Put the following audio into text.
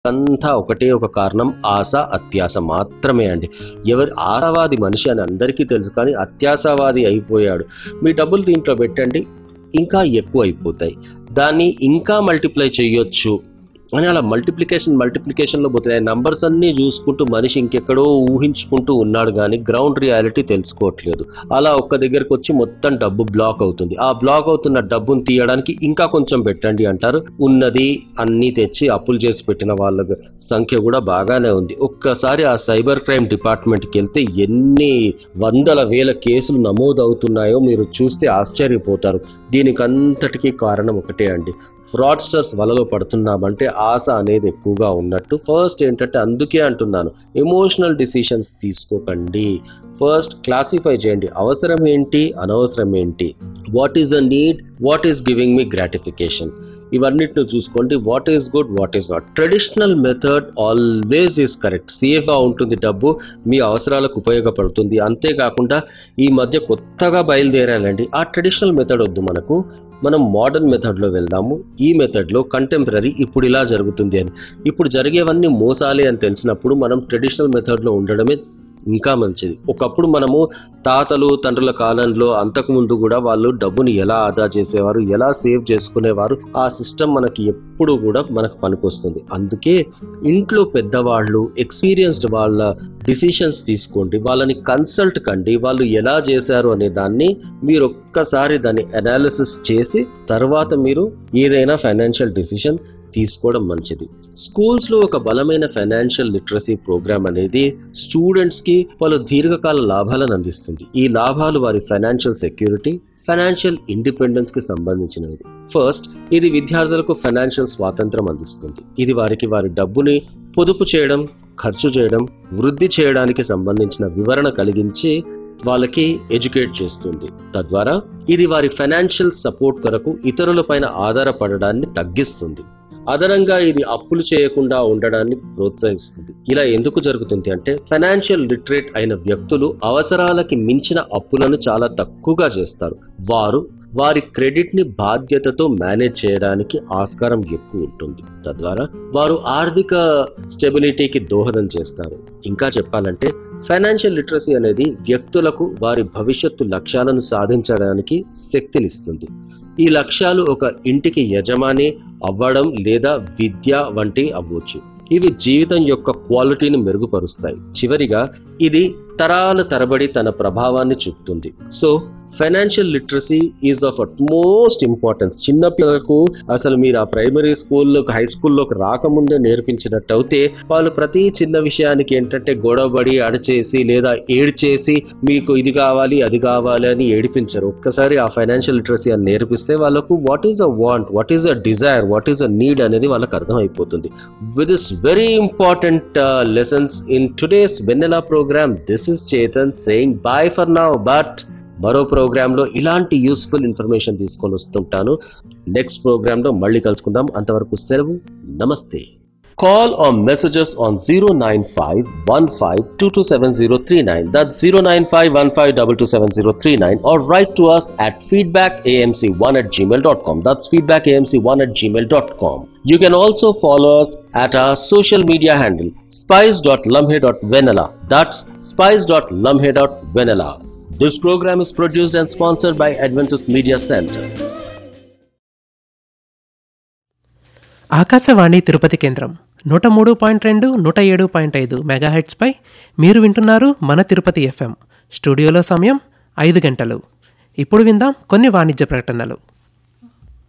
అంతా ఒకటే ఒక కారణం ఆశ అత్యాశ మాత్రమే అండి ఎవరు ఆశావాది మనిషి అని అందరికీ తెలుసు కానీ అత్యాశావాది అయిపోయాడు మీ డబ్బులు దీంట్లో పెట్టండి ఇంకా ఎక్కువ అయిపోతాయి దాన్ని ఇంకా మల్టిప్లై చేయొచ్చు అని అలా మల్టిప్లికేషన్ మల్టిప్లికేషన్లో పోతున్నాయి నంబర్స్ అన్నీ చూసుకుంటూ మనిషి ఇంకెక్కడో ఊహించుకుంటూ ఉన్నాడు కానీ గ్రౌండ్ రియాలిటీ తెలుసుకోవట్లేదు అలా ఒక్క దగ్గరకు వచ్చి మొత్తం డబ్బు బ్లాక్ అవుతుంది ఆ బ్లాక్ అవుతున్న డబ్బును తీయడానికి ఇంకా కొంచెం పెట్టండి అంటారు ఉన్నది అన్నీ తెచ్చి అప్పులు చేసి పెట్టిన వాళ్ళ సంఖ్య కూడా బాగానే ఉంది ఒక్కసారి ఆ సైబర్ క్రైమ్ డిపార్ట్మెంట్కి వెళ్తే ఎన్ని వందల వేల కేసులు నమోదు అవుతున్నాయో మీరు చూస్తే ఆశ్చర్యపోతారు దీనికంతటికీ కారణం ఒకటే అండి ఫ్రాడ్స్టర్స్ వలలో పడుతున్నామంటే ఆశ అనేది ఎక్కువగా ఉన్నట్టు ఫస్ట్ ఏంటంటే అందుకే అంటున్నాను ఎమోషనల్ డిసిషన్స్ తీసుకోకండి ఫస్ట్ క్లాసిఫై చేయండి అవసరం ఏంటి అనవసరం ఏంటి what is a need what is giving me gratification ఇవన్నిటిని చూసుకోండి what is good what is not traditional method always is correct సేఫ్గా ఉంటుంది డబ్బు మీ అవసరాలకు ఉపయోగపడుతుంది అంతేకాకుండా ఈ మధ్య కొత్తగా బయలుదేరాలండి ఆ ట్రెడిషనల్ మెథడ్ వద్దు మనకు మనం మోడర్న్ మెథడ్లో వెళ్దాము ఈ మెథడ్లో కంటెంపరీ ఇప్పుడు ఇలా జరుగుతుంది అని ఇప్పుడు జరిగేవన్నీ మోసాలే అని తెలిసినప్పుడు మనం ట్రెడిషనల్ మెథడ్లో ఉండడమే ఇంకా మంచిది ఒకప్పుడు మనము తాతలు తండ్రుల కాలంలో అంతకుముందు కూడా వాళ్ళు డబ్బుని ఎలా ఆదా చేసేవారు ఎలా సేవ్ చేసుకునేవారు ఆ సిస్టమ్ మనకి ఎప్పుడు కూడా మనకు పనికొస్తుంది అందుకే ఇంట్లో పెద్దవాళ్ళు ఎక్స్పీరియన్స్డ్ వాళ్ళ డిసిషన్స్ తీసుకోండి వాళ్ళని కన్సల్ట్ కండి వాళ్ళు ఎలా చేశారు అనే దాన్ని మీరు ఒక్కసారి దాన్ని అనాలిసిస్ చేసి తర్వాత మీరు ఏదైనా ఫైనాన్షియల్ డిసిషన్ తీసుకోవడం మంచిది స్కూల్స్ లో ఒక బలమైన ఫైనాన్షియల్ లిటరసీ ప్రోగ్రామ్ అనేది స్టూడెంట్స్ కి పలు దీర్ఘకాల లాభాలను అందిస్తుంది ఈ లాభాలు వారి ఫైనాన్షియల్ సెక్యూరిటీ ఫైనాన్షియల్ ఇండిపెండెన్స్ కి సంబంధించినది ఫస్ట్ ఇది విద్యార్థులకు ఫైనాన్షియల్ స్వాతంత్రం అందిస్తుంది ఇది వారికి వారి డబ్బుని పొదుపు చేయడం ఖర్చు చేయడం వృద్ధి చేయడానికి సంబంధించిన వివరణ కలిగించి వాళ్ళకి ఎడ్యుకేట్ చేస్తుంది తద్వారా ఇది వారి ఫైనాన్షియల్ సపోర్ట్ కొరకు ఇతరులపైన ఆధారపడడాన్ని తగ్గిస్తుంది అదనంగా ఇది అప్పులు చేయకుండా ఉండడాన్ని ప్రోత్సహిస్తుంది ఇలా ఎందుకు జరుగుతుంది అంటే ఫైనాన్షియల్ లిటరేట్ అయిన వ్యక్తులు అవసరాలకి మించిన అప్పులను చాలా తక్కువగా చేస్తారు వారు వారి క్రెడిట్ ని బాధ్యతతో మేనేజ్ చేయడానికి ఆస్కారం ఎక్కువ ఉంటుంది తద్వారా వారు ఆర్థిక స్టెబిలిటీకి దోహదం చేస్తారు ఇంకా చెప్పాలంటే ఫైనాన్షియల్ లిటరసీ అనేది వ్యక్తులకు వారి భవిష్యత్తు లక్ష్యాలను సాధించడానికి శక్తినిస్తుంది ఈ లక్ష్యాలు ఒక ఇంటికి యజమాని అవ్వడం లేదా విద్య వంటి అవ్వచ్చు ఇవి జీవితం యొక్క క్వాలిటీని మెరుగుపరుస్తాయి చివరిగా ఇది తరాల తరబడి తన ప్రభావాన్ని చూపుతుంది so financial literacy is of at most importance చిన్న పిల్లలకు అసలు మీరు ఆ ప్రైమరీ స్కూల్లోకి హై స్కూల్లోకి రాకముందే నేర్పించినట్టు అయితే వాళ్ళు ప్రతి చిన్న విషయానికి ఏంటంటే గొడవబడి అడచేసి లేదా ఏడ్చేసి మీకు ఇది కావాలి అది కావాలి అని ఏడిపించరు ఒక్కసారి ఆ ఫైనాన్షియల్ లిటరసీ అని నేర్పిస్తే వాళ్ళకు what is a want what is a desire what is a need అనేది వాళ్ళకి అర్థమైపోతుంది with is very important lessons in today's Vennela program this is Chetan saying bye for now but మరో ప్రోగ్రాంలో ఇలాంటి యూస్ఫుల్ ఇన్ఫర్మేషన్ తీసుకొని వస్తుంటాను నెక్స్ట్ ప్రోగ్రాంలో మళ్ళీ కలుసుకుందాం అంతవరకు సెలవు నమస్తే call or messages on zero nine five one five two two seven zero three nine that zero nine five one five double two seven zero three nine or write to us at feedback AMC one at Gmail dot com that's feedback AMC one at Gmail dot com You can also follow us at our social media handle spice.lumhe.venala. That's spice.lumhe.venala. This program is produced and sponsored by Adventist Media Center. Akashvani Tirupati కేంద్రం నూట మూడు point రెండు నూట ఏడు point ఐదు మెగాహెట్స్పై మీరు వింటున్నారు మన తిరుపతి ఎఫ్ఎం స్టూడియోలో సమయం ఐదు గంటలు ఇప్పుడు విందాం కొన్ని వాణిజ్య ప్రకటనలు